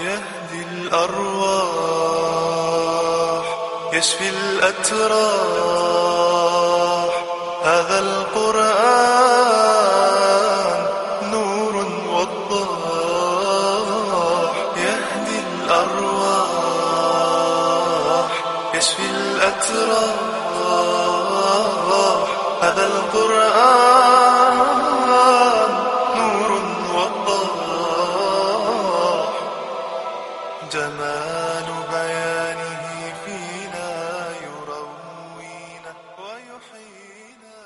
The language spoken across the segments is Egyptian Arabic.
يهدي الأرواح يشفي الأتراح هذا القرآن نور وضاح يهدي الأرواح يشفي الأتراح هذا القرآن نور وضاح جمال بيانه فينا يروينا ويحيينا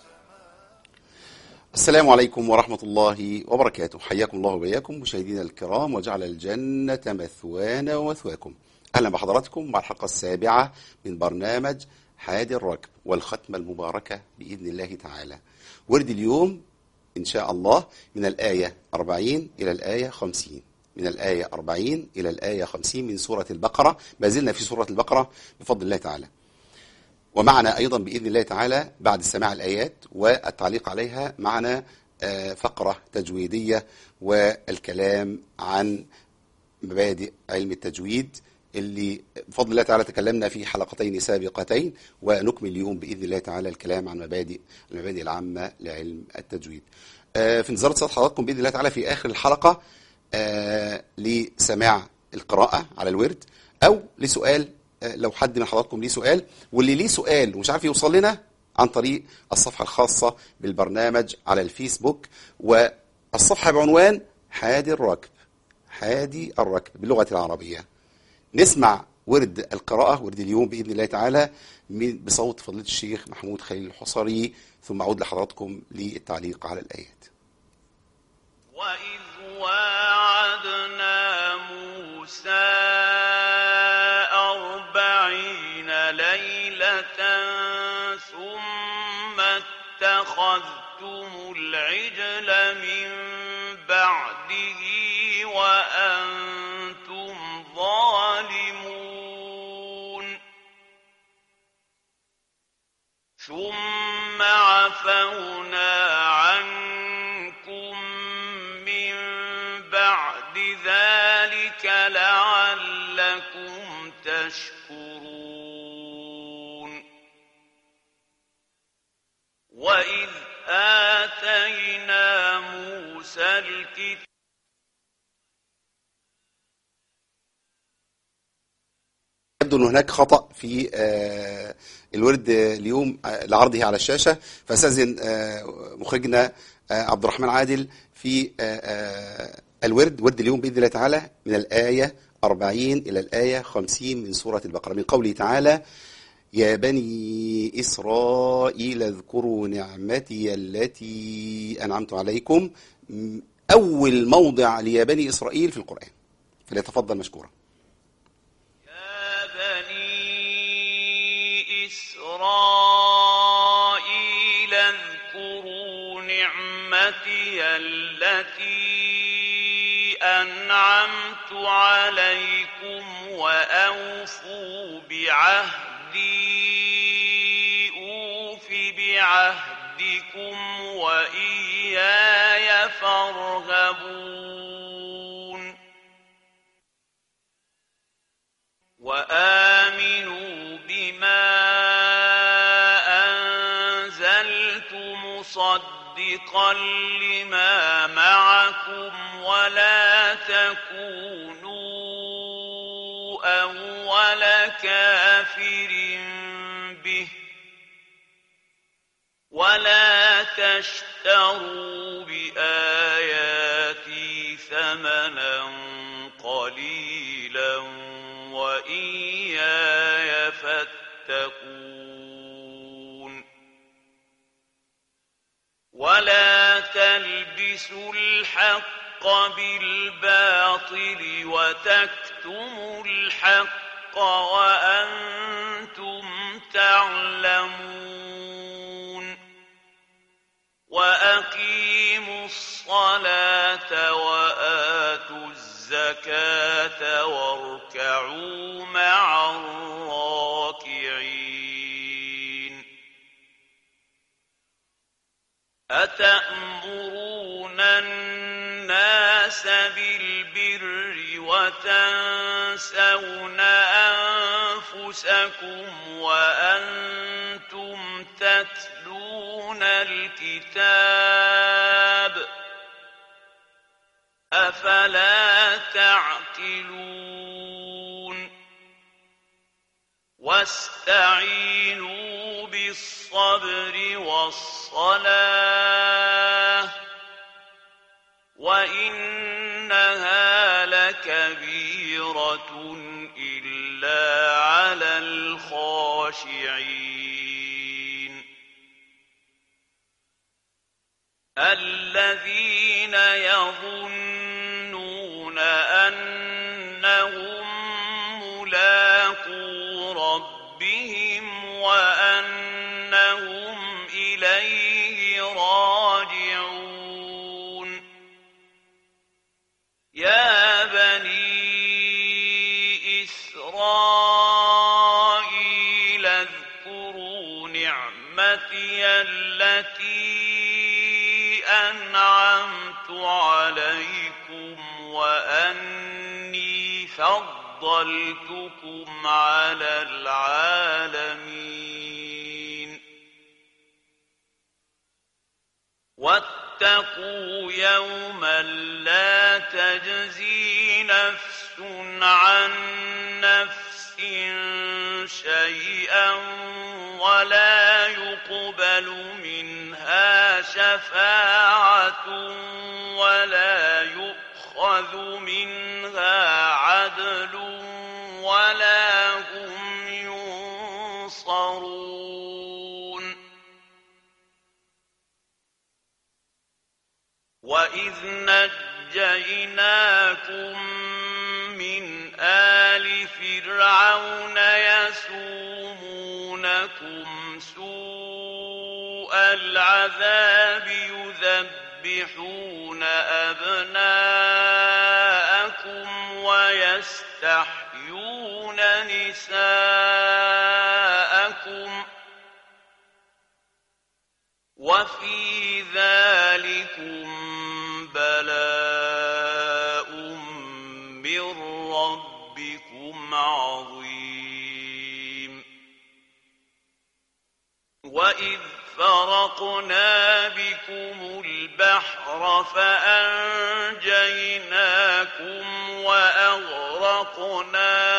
السلام عليكم ورحمة الله وبركاته حياكم الله وبياكم مشاهدينا الكرام وجعل الجنة مثوانا ومثواكم أهلا بحضراتكم مع الحلقة السابعة من برنامج حادي الركب والختمة المباركة بإذن الله تعالى ورد اليوم إن شاء الله من الآية 40 إلى الآية 50 من الآية 40 إلى الآية 50 من سورة البقرة ما زلنا في سورة البقرة بفضل الله تعالى ومعنا أيضا بإذن الله تعالى بعد سماع الآيات والتعليق عليها معنا آه، فقرة تجويدية والكلام عن مبادئ علم التجويد اللي بفضل الله تعالى تكلمنا في حلقتين سابقتين ونكمل اليوم بإذن الله تعالى الكلام عن مبادئ المبادئ العامة لعلم التجويد آه، في انتظار اتصال حضراتكم بإذن الله تعالى في آخر الحلقة آه، لسماع القراءة على الورد أو لسؤال آه، لو حد من حضراتكم ليه سؤال واللي ليه سؤال ومش عارف يوصل لنا عن طريق الصفحة الخاصة بالبرنامج على الفيسبوك والصفحة بعنوان حادي الركب حادي الركب باللغة العربية نسمع ورد القراءة ورد اليوم بإذن الله تعالى من- بصوت فضيلة الشيخ محمود خليل الحصري ثم أعود لحضراتكم للتعليق على الآيات وإذ واعدنا موسى أربعين ليلة ثم اتخذتم العجل من بعده وأنتم ظالمون ثم عفونا عنكم من بعد ذلك لعلكم تشكرون وإذ آتينا موسى الكتاب يبدو أن هناك خطأ في آه، الورد اليوم آه، لعرضه على الشاشة فأستاذن آه، مخرجنا آه، عبد الرحمن عادل في آه، آه، الورد ورد اليوم بإذن الله تعالى من الآية 40 إلى الآية 50 من سورة البقرة من قوله تعالى يا بني إسرائيل اذكروا نعمتي التي أنعمت عليكم م- أول موضع ليا بني إسرائيل في القرآن فليتفضل مشكورا يا بني إسرائيل اذكروا نعمتي التي أنعمت عليكم وأوفوا بعهدي أوف بعهدكم وإياي فارهبون وآمنوا بما أنزلت مصدقا لما معكم ولا تكونوا أول كافر به ولا تشتروا بآياتي ثمنا قليلا وإياي فاتقون ولا تلبسوا الحق بالباطل وتكتموا الحق وأنتم تعلمون وأقيموا الصلاة وآتوا الزكاة واركعوا مع الراكعين أتأمرون الناس بالبر وتنسون وتنسون أنفسكم وأنتم تتلون الكتاب أفلا تعقلون واستعينوا بالصبر والصلاة وإنها لكبيرة إلا على الخاشعين الذين يظنون أنهم ملاقو ربهم وأنهم إليه راجعون يا بني إسرائيل اذكروا نعمتي التي أنعمت عليكم وأني فضلتكم على العالمين واتقوا يوما لا تجزي نفس عن نفس شيئا ولا يقبل منها شفاعة ولا يؤخذ منها عدل ولا هم ينصرون وإذ نجيناكم من آل فرعون يسومونكم سوء العذاب يذبحون أبناءكم ويستحيون نساءكم وفي ذلكم بلاء من ربكم عظيم وإذ فرقنا بكم البحر فأنجيناكم وأغرقنا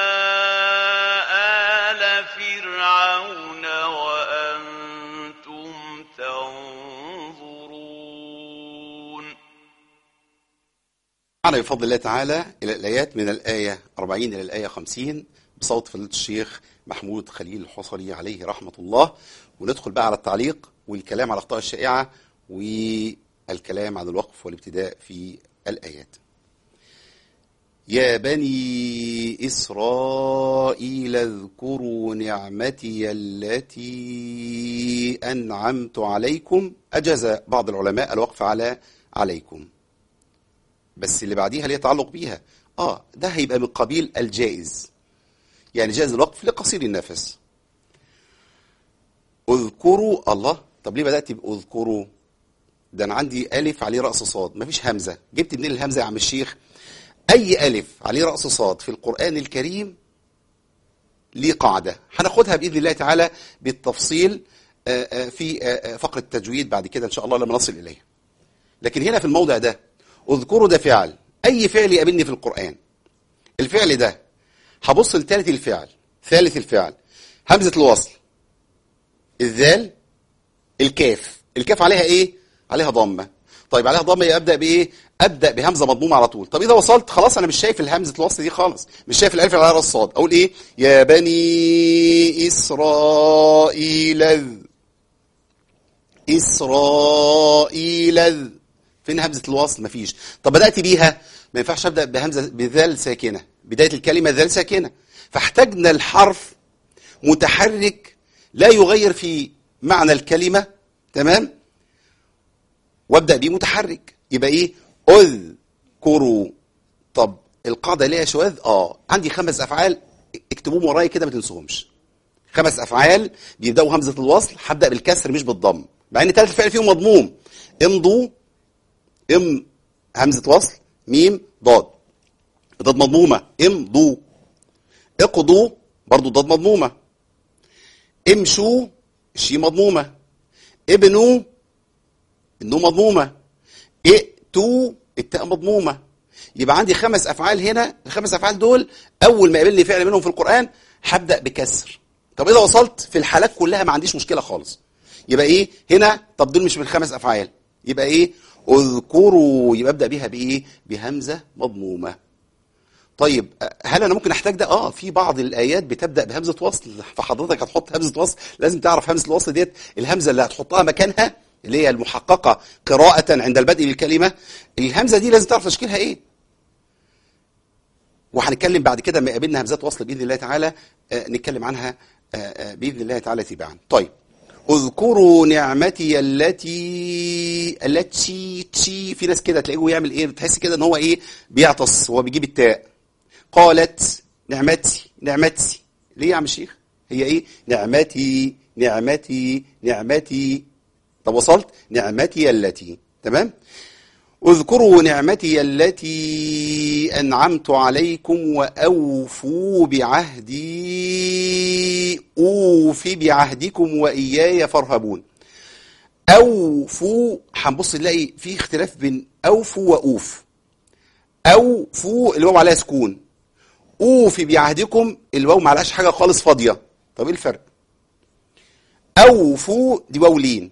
آل فرعون وأنتم تنظرون معنا بفضل الله تعالى إلى الآيات من الآية 40 إلى الآية 50 بصوت فضيلة الشيخ محمود خليل الحصري عليه رحمة الله وندخل بقى على التعليق والكلام على الأخطاء الشائعة والكلام عن الوقف والابتداء في الآيات يا بني إسرائيل اذكروا نعمتي التي أنعمت عليكم أجاز بعض العلماء الوقف على عليكم بس اللي بعديها ليه تعلق بيها اه ده هيبقى من قبيل الجائز يعني جائز الوقف لقصير النفس اذكروا الله طب ليه بدأت بأذكروا ده انا عندي ألف عليه رأس صاد مفيش همزة جبت منين الهمزة يا عم الشيخ أي ألف عليه رأس صاد في القرآن الكريم ليه قاعدة هناخدها بإذن الله تعالى بالتفصيل آه، آه، في آه، آه، فقرة التجويد بعد كده إن شاء الله لما نصل إليها لكن هنا في الموضع ده اذكروا ده فعل أي فعل يقابلني في القرآن الفعل ده هبص لثالث الفعل ثالث الفعل همزة الوصل الذال الكاف الكاف عليها ايه عليها ضمه طيب عليها ضمه يبقى ابدا بايه ابدا بهمزه مضمومه على طول طب اذا وصلت خلاص انا مش شايف الهمزه الوصل دي خالص مش شايف الالف اللي عليها راس الصاد اقول ايه يا بني اسرائيل اذ- اسرائيل اذ. فين همزه الوصل مفيش طب بدات بيها ما ينفعش ابدا بهمزه بذال ساكنه بدايه الكلمه ذال ساكنه فاحتاجنا الحرف متحرك لا يغير في معنى الكلمة تمام وابدأ بيه متحرك يبقى ايه اذكروا طب القاعدة ليها شواذ اه عندي خمس افعال اكتبوهم ورايا كده ما تنسوهمش خمس افعال بيبداوا همزة الوصل هبدأ بالكسر مش بالضم مع ان ثلاث فعل فيهم مضموم امضوا ام همزة وصل ميم ضاد ضاد مضمومة امضوا اقضوا برضو ضاد مضمومة امشوا الشي مضمومة ابنوا النون مضمومة ائتوا التاء مضمومة يبقى عندي خمس افعال هنا الخمس افعال دول اول ما يقابلني فعل منهم في القرآن هبدأ بكسر طب اذا وصلت في الحالات كلها ما عنديش مشكلة خالص يبقى ايه هنا طب دول مش من خمس افعال يبقى ايه اذكروا يبقى ابدا بيها بايه بهمزه مضمومه طيب هل انا ممكن احتاج ده اه في بعض الايات بتبدا بهمزه وصل فحضرتك هتحط همزه وصل لازم تعرف همزه الوصل ديت الهمزه اللي هتحطها مكانها اللي هي المحققه قراءه عند البدء للكلمه الهمزه دي لازم تعرف تشكيلها ايه وهنتكلم بعد كده لما يقابلنا همزات وصل باذن الله تعالى آه، نتكلم عنها آه، آه، باذن الله تعالى تباعا طيب اذكروا نعمتي التي التي تشي في ناس كده تلاقيه يعمل ايه بتحس كده ان هو ايه بيعطس هو بيجيب التاء قالت نعمتي نعمتي ليه يا عم الشيخ هي ايه نعمتي نعمتي نعمتي طب وصلت نعمتي التي تمام اذكروا نعمتي التي أنعمت عليكم وأوفوا بعهدي أوفي بعهدكم وإياي فارهبون أوفوا هنبص نلاقي في اختلاف بين أوفوا وأوف أوفوا الواو عليها سكون أوفي بعهدكم الواو ما عليهاش حاجة خالص فاضية طب إيه الفرق؟ أوفوا دي واو لين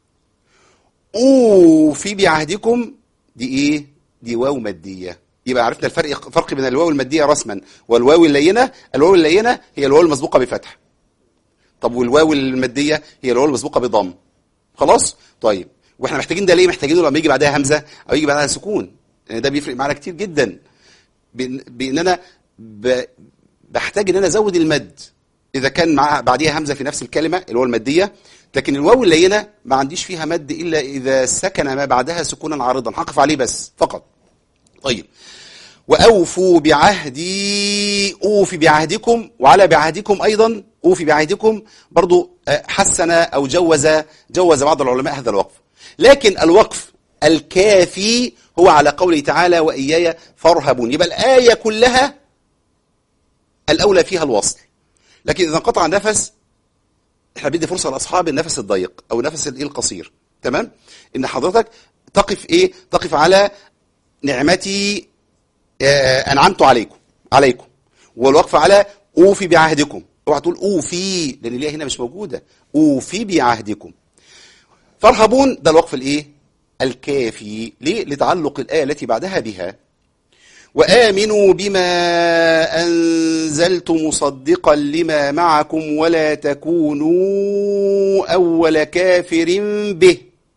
أوفي بعهدكم دي ايه دي واو ماديه يبقى عرفنا الفرق فرق بين الواو الماديه رسما والواو اللينه الواو اللينه هي الواو المسبوقه بفتح طب والواو الماديه هي الواو المسبوقه بضم خلاص طيب واحنا محتاجين ده ليه محتاجينه لما يجي بعدها همزه او يجي بعدها سكون لان ده بيفرق معانا كتير جدا بان بإن انا ب... بحتاج ان انا ازود المد اذا كان مع بعديها همزه في نفس الكلمه اللي هو الماديه لكن الواو اللينه ما عنديش فيها مد الا اذا سكن ما بعدها سكونا عارضا هقف عليه بس فقط طيب واوفوا بعهدي اوفي بعهدكم وعلى بعهدكم ايضا اوفي بعهدكم برضو آه، حسن او جوز جوز بعض العلماء هذا الوقف لكن الوقف الكافي هو على قوله تعالى واياي فارهبون يبقى الايه كلها الاولى فيها الوصل لكن اذا انقطع النفس احنا بندي فرصه لاصحاب النفس الضيق او النفس الايه القصير تمام ان حضرتك تقف ايه تقف على نعمتي آه، انعمت عليكم عليكم والوقف على اوفي بعهدكم اوعى تقول اوفي لان الياء هنا مش موجوده اوفي بعهدكم فارهبون ده الوقف الايه الكافي ليه لتعلق الايه التي بعدها بها وآمنوا بما أنزلت مصدقا لما معكم ولا تكونوا أول كافر به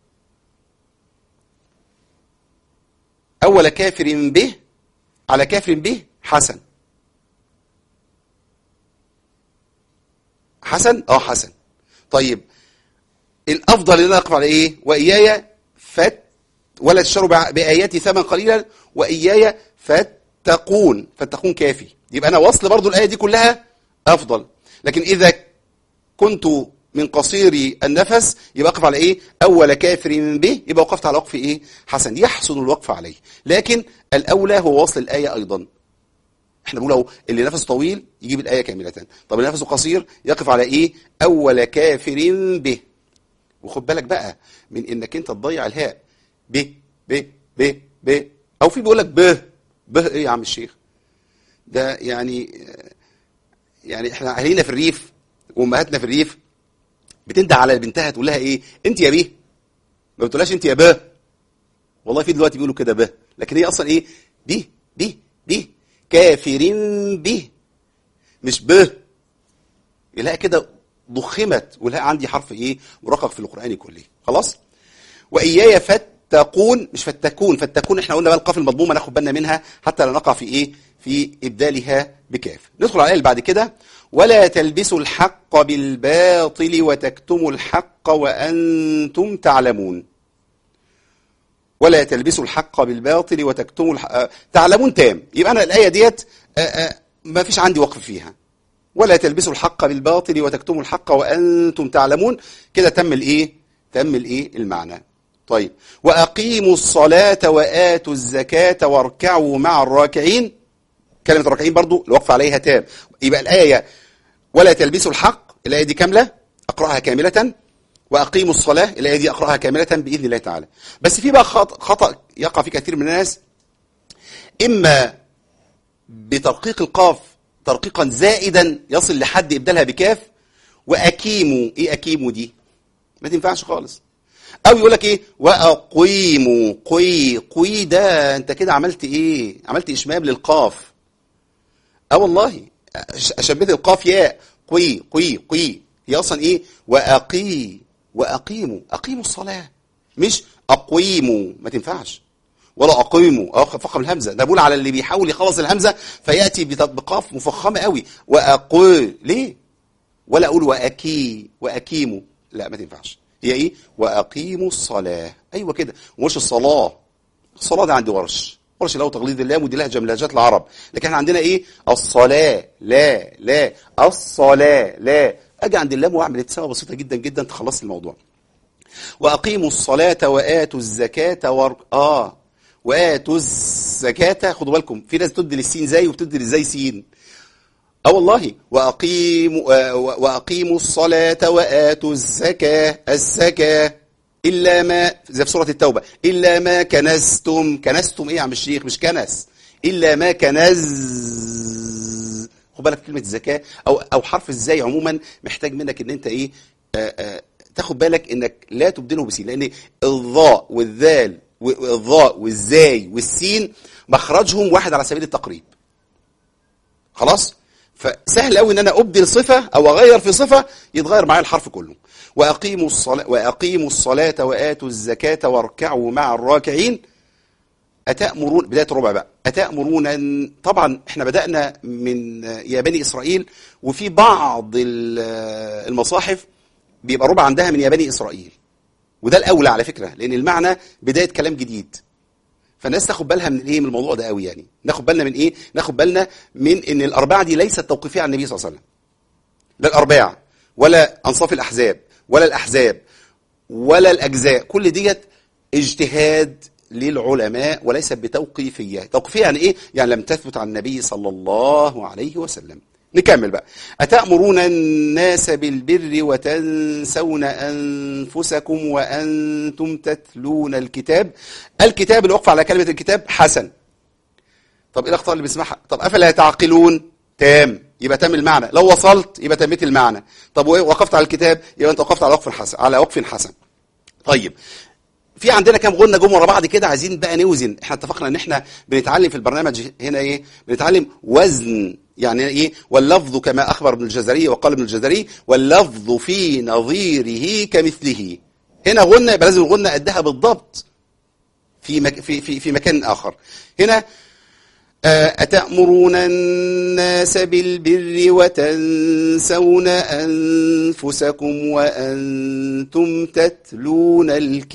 أول كافر به على كافر به حسن حسن اه حسن طيب الافضل ان انا اقف على ايه واياي فت ولا تشتروا بع- باياتي ثمن قليلا واياي فاتقون فاتقون كافي يبقى انا وصل برضو الايه دي كلها افضل لكن اذا كنت من قصير النفس يبقى اقف على ايه اول كافر به يبقى وقفت على وقف ايه حسن يحسن الوقف عليه لكن الاولى هو وصل الايه ايضا احنا بنقول اهو اللي نفسه طويل يجيب الايه كامله طب اللي نفسه قصير يقف على ايه اول كافر به وخد بالك بقى من انك انت تضيع الهاء ب ب ب ب او في بيقول لك ب ب ايه يا عم الشيخ ده يعني يعني احنا اهالينا في الريف وامهاتنا في الريف بتنده على بنتها تقول لها ايه انت يا بيه ما بتقولهاش انت يا ب والله في دلوقتي بيقولوا كده ب لكن هي اصلا ايه ب ب ب كافر به مش ب يلاقي كده ضخمت ويلاقي عندي حرف ايه مرقق في القران كله خلاص واياي فاتقون مش فاتكون فاتكون احنا قلنا بقى القاف المضمومه ناخد بالنا منها حتى لا نقع في ايه في ابدالها بكاف ندخل على الايه اللي بعد كده ولا تلبسوا الحق بالباطل وتكتموا الحق وانتم تعلمون ولا تلبسوا الحق بالباطل وتكتموا الحق آه، تعلمون تام يبقى انا الايه ديت آه، آه، ما فيش عندي وقف فيها ولا تلبسوا الحق بالباطل وتكتموا الحق وانتم تعلمون كده تم الايه تم الايه المعنى طيب واقيموا الصلاه واتوا الزكاه واركعوا مع الراكعين كلمة الراكعين برضو الوقف عليها تام يبقى الآية ولا تلبسوا الحق الآية دي كاملة أقرأها كاملة وأقيموا الصلاة الآية دي أقرأها كاملة بإذن الله تعالى بس في بقى خط- خطأ يقع في كثير من الناس إما بترقيق القاف ترقيقا زائدا يصل لحد إبدالها بكاف وأكيموا إيه أكيموا دي ما تنفعش خالص او يقول لك ايه واقيموا قي قي ده انت كده عملت ايه عملت اشمام للقاف اه والله أش- شبهت القاف ياء قي قي قي هي اصلا ايه واقي واقيموا اقيموا الصلاه مش اقيموا ما تنفعش ولا اقيموا اه فخم الهمزه ده بقول على اللي بيحاول يخلص الهمزه فياتي بت- بقاف مفخمه قوي واقي ليه ولا اقول واكي واكيموا لا ما تنفعش هي ايه واقيموا الصلاه ايوه كده ومش الصلاه الصلاه دي عندي ورش ورش له تغليظ اللام ودي لهجه من لهجات العرب لكن احنا عندنا ايه الصلاه لا لا الصلاه لا اجي عند اللام واعمل ابتسامه بسيطه جدا جدا تخلص الموضوع واقيموا الصلاه واتوا الزكاه ور... اه واتوا الزكاه خدوا بالكم في ناس بتدي للسين زي وبتدي للزي سين اه والله واقيموا آه، واقيموا الصلاه واتوا الزكاه الزكاه الا ما زي في سوره التوبه الا ما كنزتم كنزتم ايه يا عم الشيخ مش كنس الا ما كنز خد بالك كلمه زكاه او او حرف الزاي عموما محتاج منك ان انت ايه آه آه تاخد بالك انك لا تبدله بسين لان الضاء والذال والضاء والزاي والسين مخرجهم واحد على سبيل التقريب خلاص فسهل قوي ان انا ابدل صفه او اغير في صفه يتغير معايا الحرف كله واقيموا الصلاه واقيموا الصلاه واتوا الزكاه واركعوا مع الراكعين أتأمرون بداية ربع بقى أتأمرون أن- طبعا احنا بدأنا من يا بني إسرائيل وفي بعض ال- المصاحف بيبقى ربع عندها من يا بني إسرائيل وده الأولى على فكرة لأن المعنى بداية كلام جديد فالناس تاخد بالها من ايه من الموضوع ده قوي يعني ناخد بالنا من ايه ناخد بالنا من ان الاربعه دي ليست توقيفيه عن النبي صلى الله عليه وسلم لا الارباع ولا انصاف الاحزاب ولا الاحزاب ولا الاجزاء كل ديت اجتهاد للعلماء وليست بتوقيفيه توقيفيه يعني ايه يعني لم تثبت عن النبي صلى الله عليه وسلم نكمل بقى أتأمرون الناس بالبر وتنسون أنفسكم وأنتم تتلون الكتاب الكتاب الوقف على كلمة الكتاب حسن طب ايه الاخطاء اللي بيسمعها طب افلا تعقلون تام يبقى تم المعنى لو وصلت يبقى تميت المعنى طب وايه وقفت على الكتاب يبقى انت وقفت على وقف حسن على وقف حسن طيب في عندنا كام غنه جم ورا بعض كده عايزين بقى نوزن احنا اتفقنا ان احنا بنتعلم في البرنامج هنا ايه بنتعلم وزن يعني ايه واللفظ كما اخبر ابن الجزري وقال ابن الجزري واللفظ في نظيره كمثله هنا غنه يبقى لازم الغنه قدها بالضبط في مك في في في مكان اخر هنا آه، أتأمرون الناس بالبر وتنسون أنفسكم وأنتم تتلون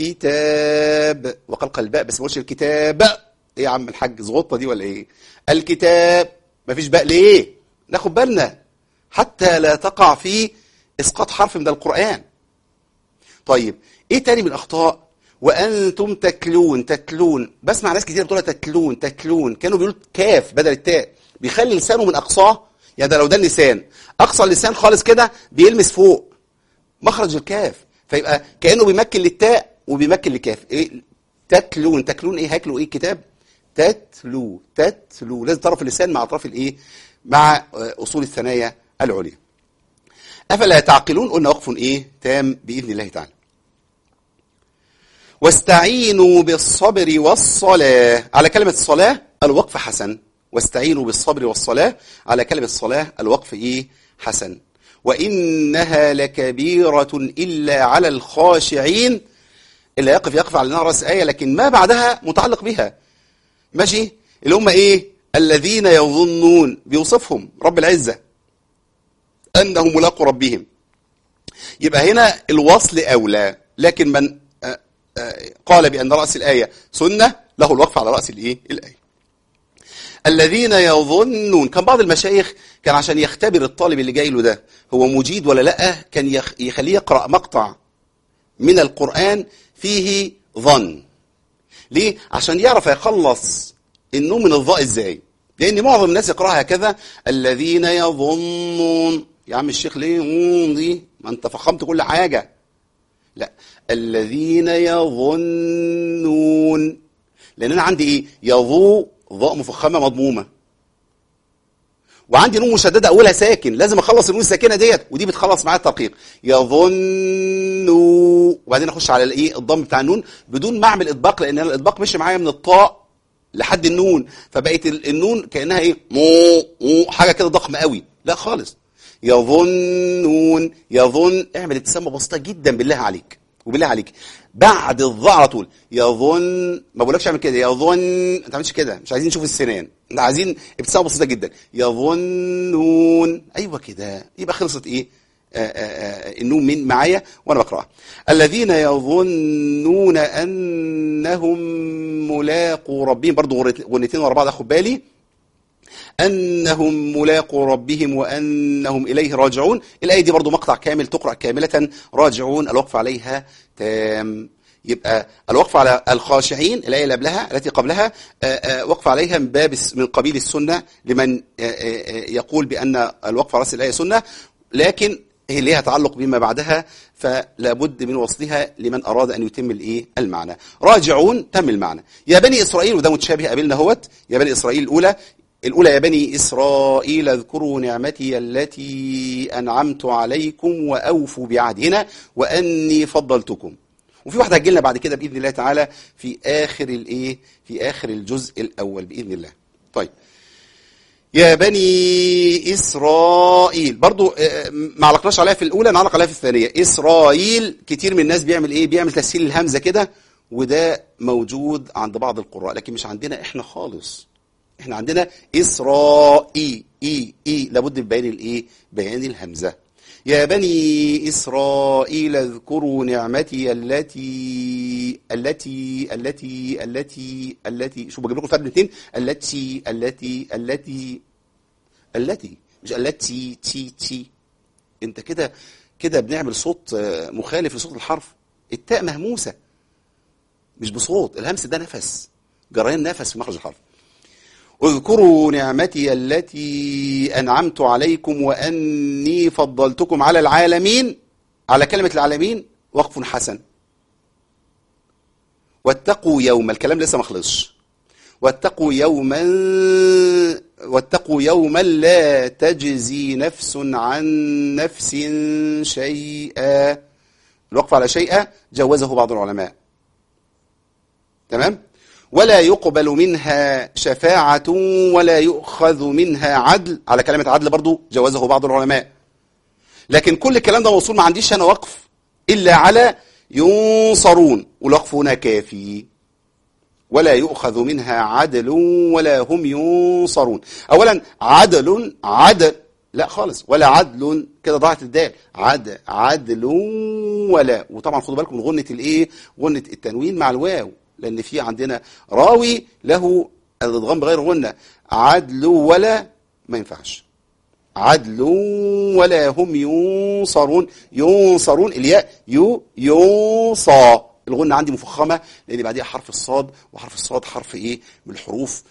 الكتاب وقلق الباء بس ما قلتش الكتاب إيه يا عم الحاج زغطة دي ولا إيه الكتاب مفيش باء ليه ناخد بالنا حتى لا تقع في إسقاط حرف من القرآن طيب ايه تاني من الاخطاء وانتم تتلون تتلون بسمع ناس كتير بتقول تتلون تتلون كانوا بيقولوا كاف بدل التاء بيخلي لسانه من اقصاه يعني ده لو ده اللسان اقصى اللسان خالص كده بيلمس فوق مخرج الكاف فيبقى كانه بيمكن للتاء وبيمكن للكاف ايه تتلون تتلون ايه هاكلوا ايه الكتاب تتلو تتلو لازم طرف اللسان مع اطراف الايه مع آه، اصول الثنايا العليا افلا تعقلون قلنا وقف ايه تام باذن الله تعالى واستعينوا بالصبر والصلاة على كلمة الصلاة الوقف حسن واستعينوا بالصبر والصلاة على كلمة الصلاة الوقف إيه حسن وإنها لكبيرة إلا على الخاشعين اللي يقف يقف على نهر آية لكن ما بعدها متعلق بها ماشي اللي هم إيه الذين يظنون بيوصفهم رب العزة أنهم ملاقوا ربهم يبقى هنا الوصل أولى لكن من آه، آه، قال بأن رأس الآية سنة له الوقف على رأس الإيه؟ الآية الذين يظنون كان بعض المشايخ كان عشان يختبر الطالب اللي جاي له ده هو مجيد ولا لا كان يخ- يخليه يقرأ مقطع من القرآن فيه ظن ليه؟ عشان يعرف يخلص النوم من الظاء ازاي لان معظم الناس يقراها هكذا الذين يظنون يا عم الشيخ ليه مم دي ما انت فخمت كل حاجه لا الذين يظنون لان انا عندي ايه يظو ضاء مفخمه مضمومه وعندي نون مشدده اولها ساكن لازم اخلص النون الساكنه ديت ودي بتخلص معايا الترقيق يظنوا وبعدين اخش على الايه الضم بتاع النون بدون ما اعمل اطباق لان أنا الاطباق مشي معايا من الطاء لحد النون فبقت ال- النون كانها ايه مو مو حاجه كده ضخمه قوي لا خالص يظنون يظن اعمل ابتسامه بسيطه جدا بالله عليك وبالله عليك بعد الظاء على طول يظن ما بقولكش اعمل كده يظن ما تعملش كده مش عايزين نشوف السنان احنا عايزين ابتسامه بسيطه جدا يظنون ايوه كده يبقى خلصت ايه آه، آه، آه، النون من معايا وانا بقراها الذين يظنون انهم ملاقوا ربهم برضو غنت- غنتين ورا بعض اخد بالي أنهم ملاقوا ربهم وأنهم إليه راجعون الآية دي برضو مقطع كامل تقرأ كاملة راجعون الوقف عليها تام يبقى الوقف على الخاشعين الآية اللي قبلها التي قبلها آه، آه، وقف عليها من باب الس- من قبيل السنة لمن آه، آه، آه، يقول بأن الوقف على رأس الآية سنة لكن هي ليها تعلق بما بعدها فلا بد من وصلها لمن أراد أن يتم الإيه المعنى راجعون تم المعنى يا بني إسرائيل وده متشابه قابلنا هوت يا بني إسرائيل الأولى الأولى يا بني إسرائيل اذكروا نعمتي التي أنعمت عليكم وأوفوا بعهدي هنا وأني فضلتكم وفي واحدة هتجي لنا بعد كده بإذن الله تعالى في آخر الإيه في آخر الجزء الأول بإذن الله طيب يا بني إسرائيل برضو آه، ما علقناش عليها في الأولى نعلق عليها في الثانية إسرائيل كتير من الناس بيعمل إيه بيعمل تسهيل الهمزة كده وده موجود عند بعض القراء لكن مش عندنا إحنا خالص إحنا عندنا إسرائيل إي إي لابد من بيان الإيه بيان الهمزة يا بني إسرائيل اذكروا نعمتي التي التي التي التي التي شو بجيب لكم الفرق بين الاثنين التي التي التي التي مش التي تي تي انت كده كده بنعمل صوت آه، مخالف لصوت الحرف التاء مهموسه مش بصوت الهمس ده نفس جريان نفس في مخرج الحرف اذكروا نعمتي التي أنعمت عليكم وأني فضلتكم على العالمين على كلمة العالمين وقف حسن واتقوا يوم الكلام لسه ما خلصش واتقوا يوما واتقوا يوما لا تجزي نفس عن نفس شيئا الوقف على شيئا جوزه بعض العلماء تمام ولا يقبل منها شفاعة ولا يؤخذ منها عدل على كلمة عدل برضو جوزه بعض العلماء لكن كل الكلام ده موصول ما عنديش أنا وقف إلا على ينصرون والوقف هنا كافي ولا يؤخذ منها عدل ولا هم ينصرون أولا عدل عدل لا خالص ولا عدل كده ضاعت الدال عد عدل ولا وطبعا خدوا بالكم من غنة الايه غنة التنوين مع الواو لان في عندنا راوي له الادغام بغير غنة عدل ولا ما ينفعش عدل ولا هم ينصرون ينصرون الياء يو ينصى الغنة عندي مفخمة لان بعديها حرف الصاد وحرف الصاد حرف ايه من الحروف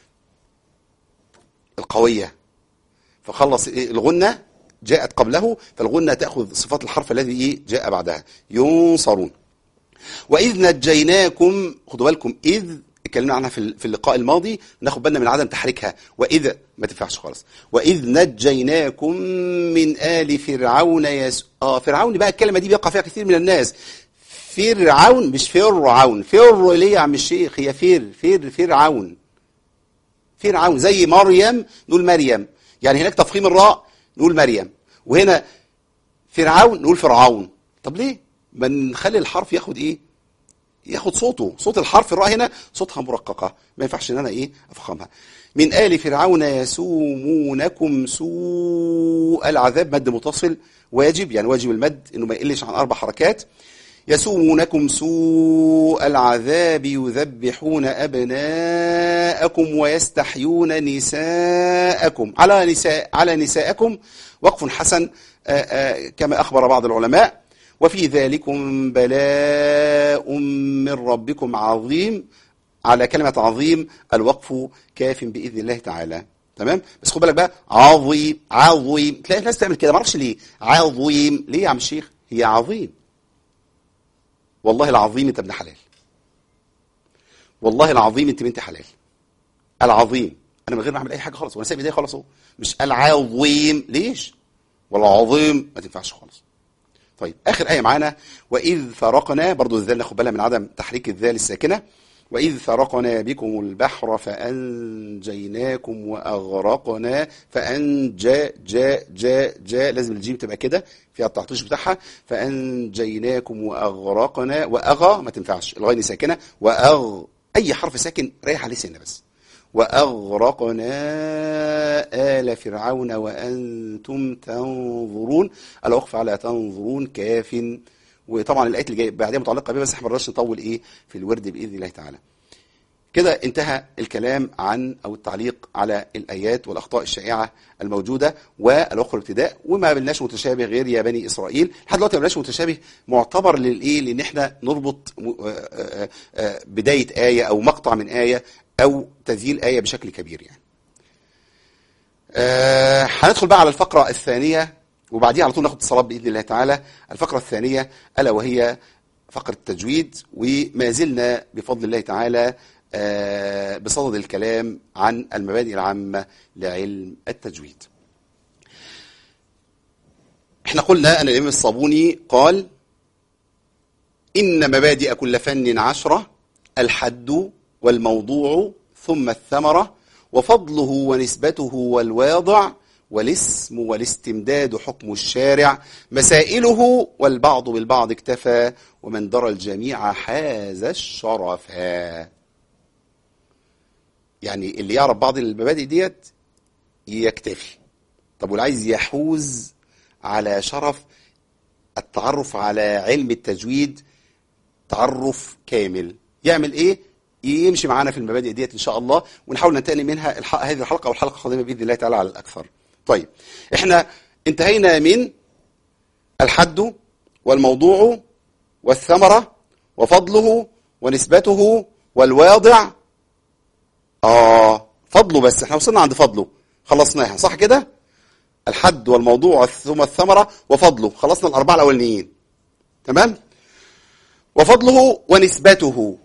القوية فخلص إيه الغنة جاءت قبله فالغنة تأخذ صفات الحرف الذي إيه جاء بعدها ينصرون وإذ نجيناكم خدوا بالكم إذ اتكلمنا عنها في في اللقاء الماضي ناخد بالنا من عدم تحريكها وإذ ما تنفعش خالص وإذ نجيناكم من آل فرعون يس آه فرعون بقى الكلمة دي بيقع فيها كثير من الناس فرعون مش فرعون فر ليه يا عم الشيخ هي فر فر فرعون فرعون زي مريم نقول مريم يعني هناك تفخيم الراء نقول مريم وهنا فرعون نقول فرعون طب ليه ما نخلي الحرف ياخد ايه ياخد صوته صوت الحرف الراء هنا صوتها مرققه ما ينفعش ان انا ايه افخمها من آل فرعون يسومونكم سوء العذاب مد متصل واجب يعني واجب المد انه ما يقلش عن اربع حركات يسومونكم سوء العذاب يذبحون أبناءكم ويستحيون نساءكم على نساء على نساءكم وقف حسن آآ آآ كما أخبر بعض العلماء وفي ذلكم بلاء من ربكم عظيم على كلمة عظيم الوقف كاف بإذن الله تعالى تمام بس خد بالك بقى عظيم عظيم تلاقي الناس تعمل كده ما اعرفش ليه عظيم ليه يا عم الشيخ هي عظيم والله العظيم انت ابن حلال والله العظيم انت بنت حلال العظيم انا من غير ما اعمل اي حاجه خالص وانا سايب ايدي خالص اهو مش العظيم ليش والعظيم ما تنفعش خالص طيب اخر ايه معانا واذ فرقنا برضو الذال ناخد بالنا من عدم تحريك الذال الساكنه واذ فرقنا بكم البحر فانجيناكم واغرقنا فانجا جا جا جا لازم الجيم تبقى كده فيها التعطيش بتاعها فانجيناكم واغرقنا واغى ما تنفعش الغين ساكنه واغ اي حرف ساكن ريح عليه سنه بس وأغرقنا آل فرعون وأنتم تنظرون الوقف على تنظرون كاف وطبعا الآيات اللي جايه بعدها متعلقة بها بس احنا ما نقدرش نطول إيه في الورد بإذن الله تعالى كده انتهى الكلام عن أو التعليق على الآيات والأخطاء الشائعة الموجودة والوقف الابتداء وما قابلناش متشابه غير يا بني إسرائيل لحد دلوقتي ما قابلناش متشابه معتبر للإيه لأن احنا نربط م- آه، آه، آه، بداية آية أو مقطع من آية أو تذييل آية بشكل كبير يعني آه، هندخل بقى على الفقرة الثانية وبعديها على طول ناخد اتصالات بإذن الله تعالى الفقرة الثانية ألا وهي فقرة التجويد وما زلنا بفضل الله تعالى آه، بصدد الكلام عن المبادئ العامة لعلم التجويد احنا قلنا أن الإمام الصابوني قال إن مبادئ كل فن عشرة الحد والموضوع ثم الثمرة وفضله ونسبته والواضع والاسم والاستمداد حكم الشارع مسائله والبعض بالبعض اكتفى ومن درى الجميع حاز الشرفا يعني اللي يعرف بعض المبادئ ديت يكتفي طب واللي عايز يحوز على شرف التعرف على علم التجويد تعرف كامل يعمل ايه يمشي معانا في المبادئ ديت ان شاء الله ونحاول ننتقل منها الح... هذه الحلقه والحلقه القادمه باذن الله تعالى على الاكثر طيب احنا انتهينا من الحد والموضوع والثمره وفضله ونسبته والواضع اه فضله بس احنا وصلنا عند فضله خلصناها صح كده الحد والموضوع ثم الثمره وفضله خلصنا الاربعه الاولانيين تمام وفضله ونسبته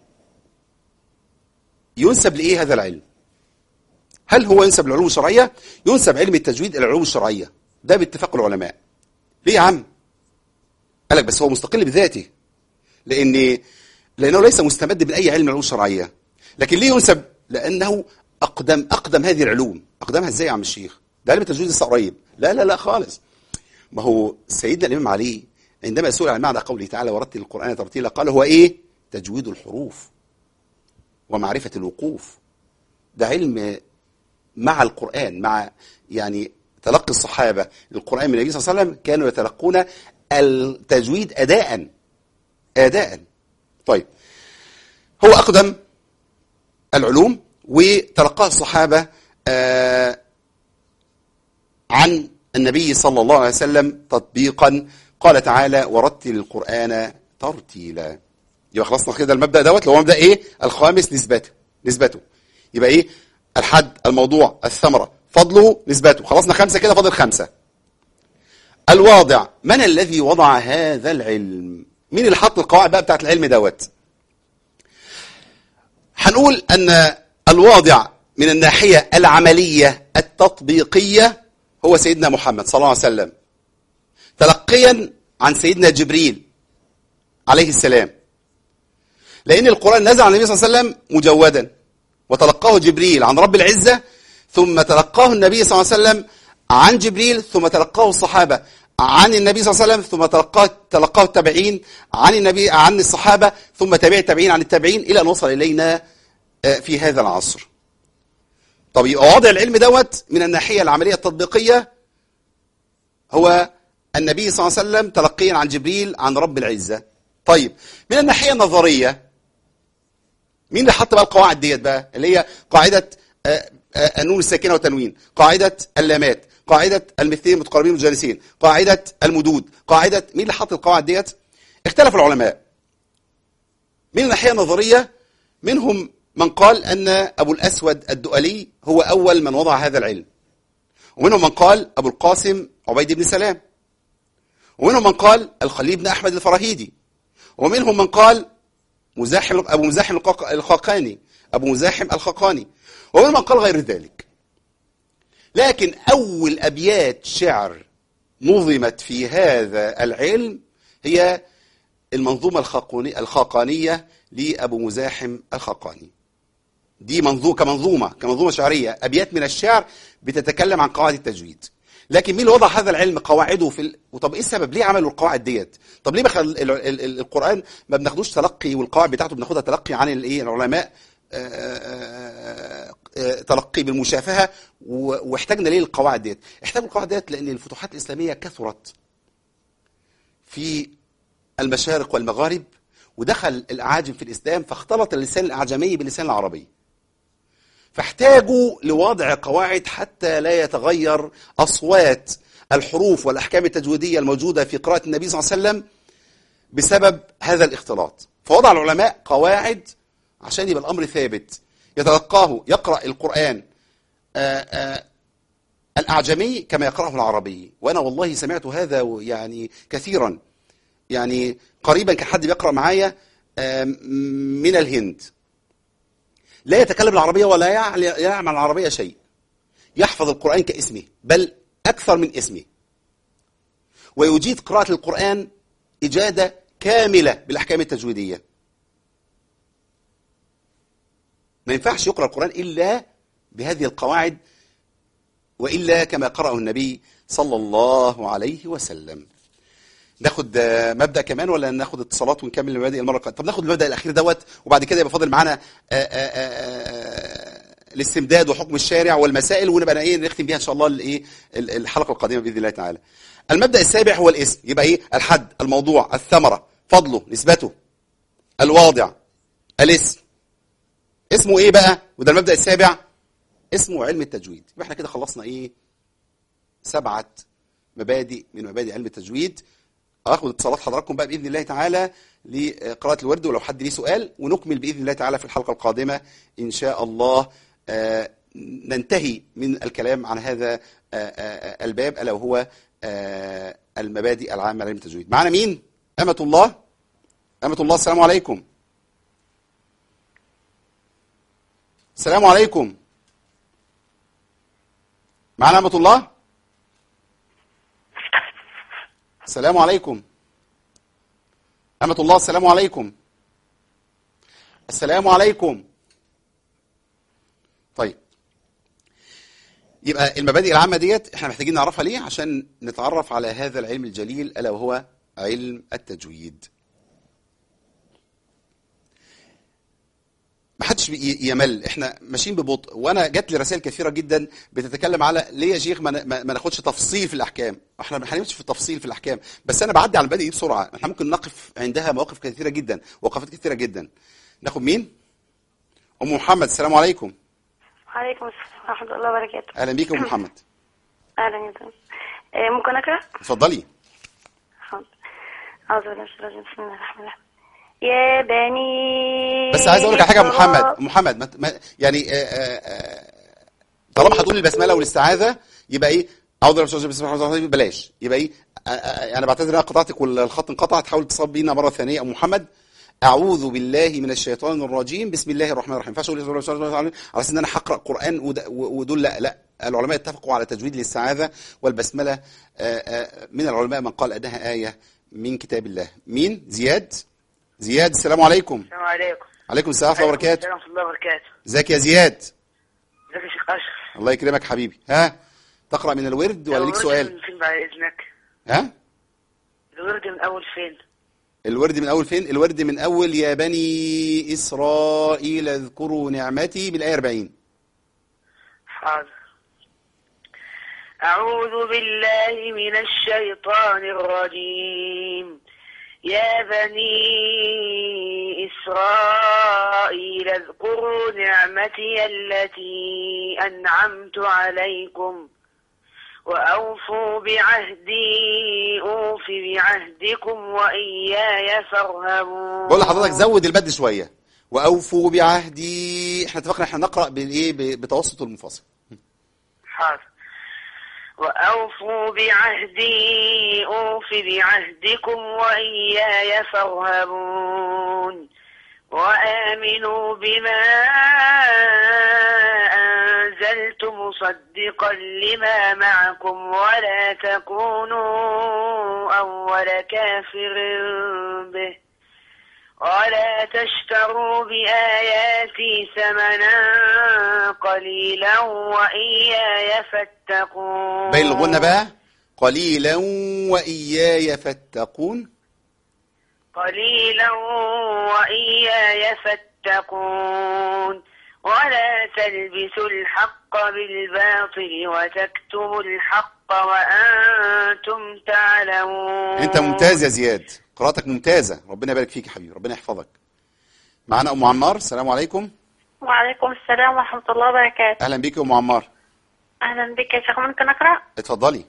ينسب لإيه هذا العلم هل هو ينسب للعلوم الشرعية ينسب علم التجويد إلى العلوم الشرعية ده باتفاق العلماء ليه يا عم قال لك بس هو مستقل بذاته لأن لأنه ليس مستمد من أي علم من العلوم الشرعية لكن ليه ينسب لأنه أقدم أقدم هذه العلوم أقدمها إزاي يا عم الشيخ ده علم التجويد لسه قريب لا لا لا خالص ما هو سيدنا الإمام علي عندما سئل عن معنى قوله تعالى ورتل القرآن ترتيلا قال هو إيه تجويد الحروف ومعرفة الوقوف ده علم مع القرآن مع يعني تلقي الصحابة للقرآن من النبي صلى الله عليه وسلم كانوا يتلقون التجويد أداء أداء طيب هو أقدم العلوم وتلقاها الصحابة آه عن النبي صلى الله عليه وسلم تطبيقا قال تعالى ورتل القرآن ترتيلا يبقى خلصنا كده المبدأ دوت اللي هو مبدأ ايه الخامس نسبته نسبته يبقى ايه الحد الموضوع الثمرة فضله نسبته خلصنا خمسة كده فاضل خمسة الواضع من الذي وضع هذا العلم مين اللي حط القواعد بقى بتاعت العلم دوت هنقول ان الواضع من الناحية العملية التطبيقية هو سيدنا محمد صلى الله عليه وسلم تلقيا عن سيدنا جبريل عليه السلام لأن القرآن نزل على النبي صلى الله عليه وسلم مجودا وتلقاه جبريل عن رب العزة ثم تلقاه النبي صلى الله عليه وسلم عن جبريل ثم تلقاه الصحابة عن النبي صلى الله عليه وسلم ثم تلقاه تلقاه التابعين عن النبي عن الصحابة ثم تابع التابعين عن التابعين إلى أن وصل إلينا في هذا العصر طب يبقى وضع العلم دوت من الناحية العملية التطبيقية هو النبي صلى الله عليه وسلم تلقيا عن جبريل عن رب العزة طيب من الناحية النظرية مين اللي حط بقى القواعد ديت بقى اللي هي قاعدة آه، آه، النون الساكنة والتنوين قاعدة اللامات قاعدة المثلين المتقاربين المتجانسين قاعدة المدود قاعدة مين اللي حط القواعد ديت اختلف العلماء من الناحية النظرية منهم من قال أن أبو الأسود الدؤلي هو أول من وضع هذا العلم ومنهم من قال أبو القاسم عبيد بن سلام ومنهم من قال الخليل بن أحمد الفراهيدي ومنهم من قال مزاحم أبو مزاحم القاق- الخاقاني أبو مزاحم الخاقاني ومنهم من قال غير ذلك لكن أول أبيات شعر نظمت في هذا العلم هي المنظومة الخاقوني- الخاقانية لأبو مزاحم الخاقاني دي منظومة كمنظومة كمنظومة شعرية أبيات من الشعر بتتكلم عن قواعد التجويد لكن مين اللي وضع هذا العلم قواعده في ال... وطب ايه السبب ليه عملوا القواعد ديت طب ليه بخل... ال... ال... ال... القرآن ما بناخدوش تلقي والقواعد بتاعته بناخدها تلقي عن الايه العلماء آه، آه، آه، تلقي بالمشافهة و... واحتاجنا ليه القواعد ديت احتاجوا القواعد ديت لأن الفتوحات الإسلامية كثرت في المشارق والمغارب ودخل الأعاجم في الإسلام فاختلط اللسان الأعجمي باللسان العربي فاحتاجوا لوضع قواعد حتى لا يتغير أصوات الحروف والأحكام التجويدية الموجودة في قراءة النبي صلى الله عليه وسلم بسبب هذا الاختلاط فوضع العلماء قواعد عشان يبقى الأمر ثابت يتلقاه يقرأ القرآن آآ آآ الأعجمي كما يقرأه العربي وأنا والله سمعت هذا يعني كثيرا يعني قريبا كان حد بيقرأ معايا آم، من الهند لا يتكلم العربية ولا يعل- يعمل العربية شيء يحفظ القرآن كاسمه بل أكثر من اسمه ويجيد قراءة القرآن إجادة كاملة بالأحكام التجويدية ما ينفعش يقرأ القرآن إلا بهذه القواعد وإلا كما قرأه النبي صلى الله عليه وسلم ناخد آه، مبدأ كمان ولا ناخد اتصالات ونكمل المبادئ المرة القادمة طب ناخد المبدأ الأخير دوت وبعد كده يبقى فاضل معانا آه، آه، آه، آه، الاستمداد وحكم الشارع والمسائل ونبقى ايه نختم بيها ان شاء الله الايه ال- الحلقة القادمة بإذن الله تعالى المبدأ السابع هو الاسم يبقى ايه الحد الموضوع الثمرة فضله نسبته الواضع الاسم اسمه ايه بقى وده المبدأ السابع اسمه علم التجويد يبقى احنا كده خلصنا ايه سبعة مبادئ من مبادئ علم التجويد اخد اتصالات حضراتكم بقى باذن الله تعالى لقراءه الورد ولو حد ليه سؤال ونكمل باذن الله تعالى في الحلقه القادمه ان شاء الله آه، ننتهي من الكلام عن هذا آه، آه، الباب الا وهو آه، المبادئ العامه لعلم التجويد معنا مين امه الله امه الله السلام عليكم السلام عليكم معنا امه الله السلام عليكم أمة الله السلام عليكم السلام عليكم طيب يبقى المبادئ العامة ديت احنا محتاجين نعرفها ليه عشان نتعرف على هذا العلم الجليل ألا وهو علم التجويد ما حدش بي- يمل احنا ماشيين ببطء وانا جات لي رسائل كثيره جدا بتتكلم على ليه يا شيخ ما, ن- ما ما ناخدش تفصيل في الاحكام احنا ما هنمشي في التفصيل في الاحكام بس انا بعدي على المبادئ دي بسرعه احنا ممكن نقف عندها مواقف كثيره جدا وقفات كثيره جدا ناخد مين ام محمد السلام عليكم وعليكم السلام ورحمة الله وبركاته اهلا بيك يا ام محمد أهلا يا فندم آه، ممكن أقرأ؟ اتفضلي حاضر أعوذ بالله من الشيطان الرجيم بسم الله الرحمن الرحيم يا بني بس عايز اقول لك على حاجه يا إسرائيل- محمد محمد ما ما يعني آه، آه، آه، طالما هتقول البسمله والاستعاذه يبقى ايه اعوذ بالله من الشيطان الرجيم، بسم الله الرحمن الرحيم بلاش يبقى ايه آه، آه، انا بعتذر ان انا قطعتك والخط انقطع تحاول تتصل بينا مره ثانيه ام محمد اعوذ بالله من الشيطان الرجيم بسم الله الرحمن الرحيم ما ينفعش اقول أعوذ بالله من الشيطان الرجيم على اساس ان انا هقرا قران ود- ودول لا لا العلماء اتفقوا على تجويد الاستعاذه والبسمله آه، آه، من العلماء من قال انها ايه من كتاب الله مين زياد زياد السلام عليكم السلام عليكم عليكم السلام ورحمه الله وبركاته السلام ورحمة الله وبركاته ازيك يا زياد ازيك يا شيخ أشرف الله يكرمك حبيبي ها تقرا من الورد ولا ليك الورد سؤال من فين بعد إذنك ها الورد من أول فين الورد من اول فين الورد من اول يا بني اسرائيل اذكروا نعمتي بالايه 40 حاضر أعوذ بالله من الشيطان الرجيم يا بني إسرائيل اذكروا نعمتي التي أنعمت عليكم وأوفوا بعهدي أوف بعهدكم وإياي فارهبون بقول لحضرتك زود البد شويه واوفوا بعهدي احنا اتفقنا احنا نقرا بالايه ب- بتوسط المنفصل حاضر وأوفوا بعهدي أوف بعهدكم وإياي فارهبون وآمنوا بما أنزلت مصدقا لما معكم ولا تكونوا أول كافر به ولا تشتروا بآياتي ثمنا قليلا وإياي فاتقون باين الغنى بقى قليلا واياي فاتقون قليلا وإياي فاتقون ولا تلبسوا الحق بالباطل وتكتموا الحق وأنتم تعلمون انت ممتاز يا زياد قراءتك ممتازه ربنا يبارك فيك يا حبيبي ربنا يحفظك معانا ام عمار السلام عليكم وعليكم السلام ورحمة الله وبركاته اهلا بيك يا ام عمار أهلا بك يا شيخ ممكن أقرأ؟ اتفضلي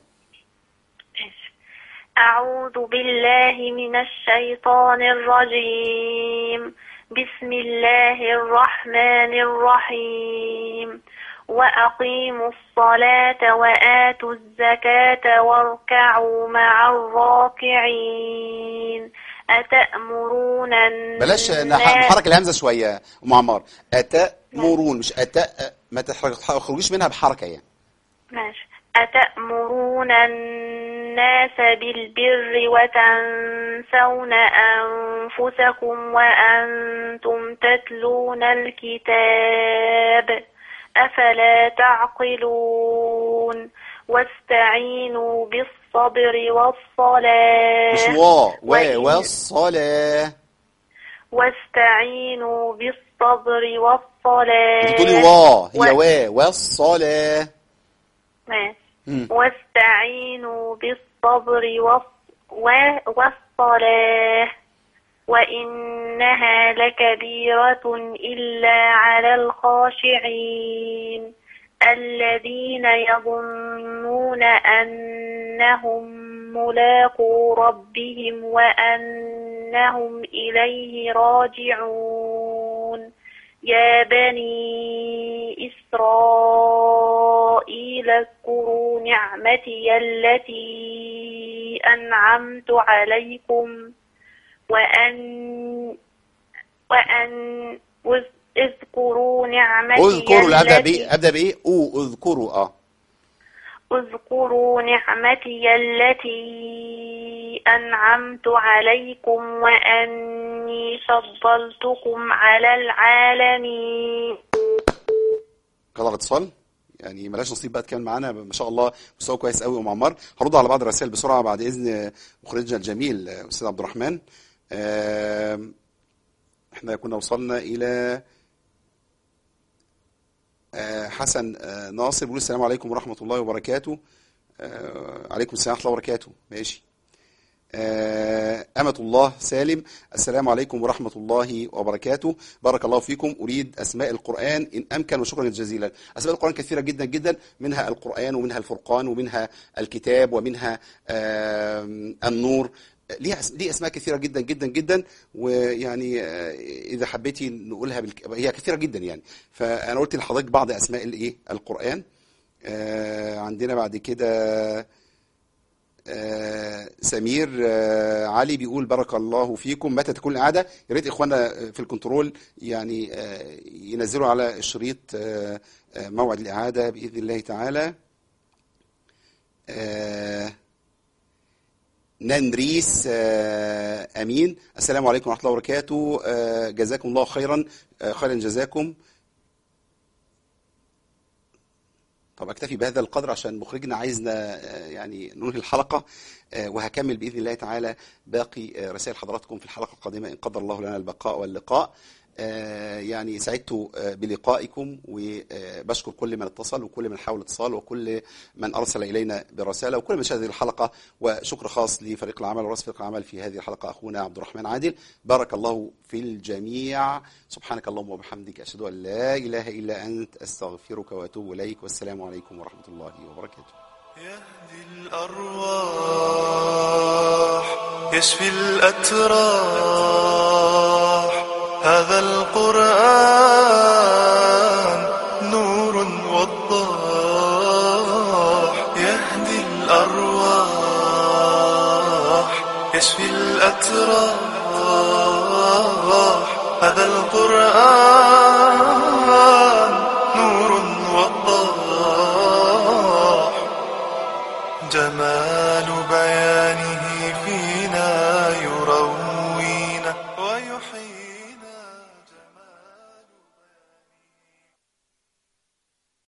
أعوذ بالله من الشيطان الرجيم بسم الله الرحمن الرحيم وأقيموا الصلاة وآتوا الزكاة واركعوا مع الراكعين أتأمرون بلاش نح- الناس نحرك الهمزه شويه ام عمار اتامرون مش أتا ما تحرك- تخرجيش منها بحركه يعني ماشي أتأمرون الناس بالبر وتنسون أنفسكم وأنتم تتلون الكتاب أفلا تعقلون واستعينوا بالصبر والصلاة مش وا و وإن- والصلاه واستعينوا بالصبر والصلاة انت بتقولي وا هي و- وا والصلاه ماشي مم. واستعينوا بالصبر والص- و- والصلاة وإنها لكبيرة إلا على الخاشعين الذين يظنون أنهم ملاقو ربهم وأنهم إليه راجعون يا بني إسرائيل اذكروا نعمتي التي أنعمت عليكم وأن وأن وذ- اذكروا نعمتي اذكروا لا ابدا التي بايه ابدا بايه او اذكروا اه اذكروا نعمتي التي أنعمت عليكم وأني فضلتكم على العالمين قطع الاتصال يعني ملاش نصيب بقى تكمل معانا ما شاء الله مستوى كويس قوي ام عمار هرد على بعض الرسائل بسرعه بعد اذن مخرجنا الجميل استاذ عبد الرحمن آم، احنا كنا وصلنا الى آه، حسن آه، ناصر بيقول السلام عليكم ورحمه الله وبركاته آه، عليكم السلام ورحمه الله وبركاته ماشي آه، أمة الله سالم السلام عليكم ورحمة الله وبركاته بارك الله فيكم أريد أسماء القرآن إن أمكن وشكرا جزيلا أسماء القرآن كثيرة جدا جدا منها القرآن ومنها الفرقان ومنها الكتاب ومنها آم، النور ليها أس- ليه اسماء كثيره جدا جدا جدا ويعني آه، اذا حبيتي نقولها بالك... هي كثيره جدا يعني فانا قلت لحضرتك بعض اسماء الايه القران آه، عندنا بعد كده آه، سمير آه، علي بيقول بارك الله فيكم متى تكون القعده يا ريت اخواننا في الكنترول يعني آه، ينزلوا على الشريط آه، آه، موعد الاعاده باذن الله تعالى آه، نندريس آه، امين السلام عليكم ورحمه الله وبركاته آه، جزاكم الله خيرا آه، خيرا جزاكم طب اكتفي بهذا القدر عشان مخرجنا عايزنا آه، يعني ننهي الحلقه آه، وهكمل باذن الله تعالى باقي آه، رسائل حضراتكم في الحلقه القادمه ان قدر الله لنا البقاء واللقاء آه، يعني سعدت آه، بلقائكم وبشكر كل من اتصل وكل من حاول اتصال وكل من ارسل الينا برساله وكل من شاهد هذه الحلقه وشكر خاص لفريق العمل ورئيس فريق العمل في هذه الحلقه اخونا عبد الرحمن عادل بارك الله في الجميع سبحانك اللهم وبحمدك اشهد ان لا اله الا انت استغفرك واتوب اليك والسلام عليكم ورحمه الله وبركاته يهدي الأرواح يشفي الأتراح هذا القرآن نور وضاح يهدي الأرواح يشفي الأتراح هذا القرآن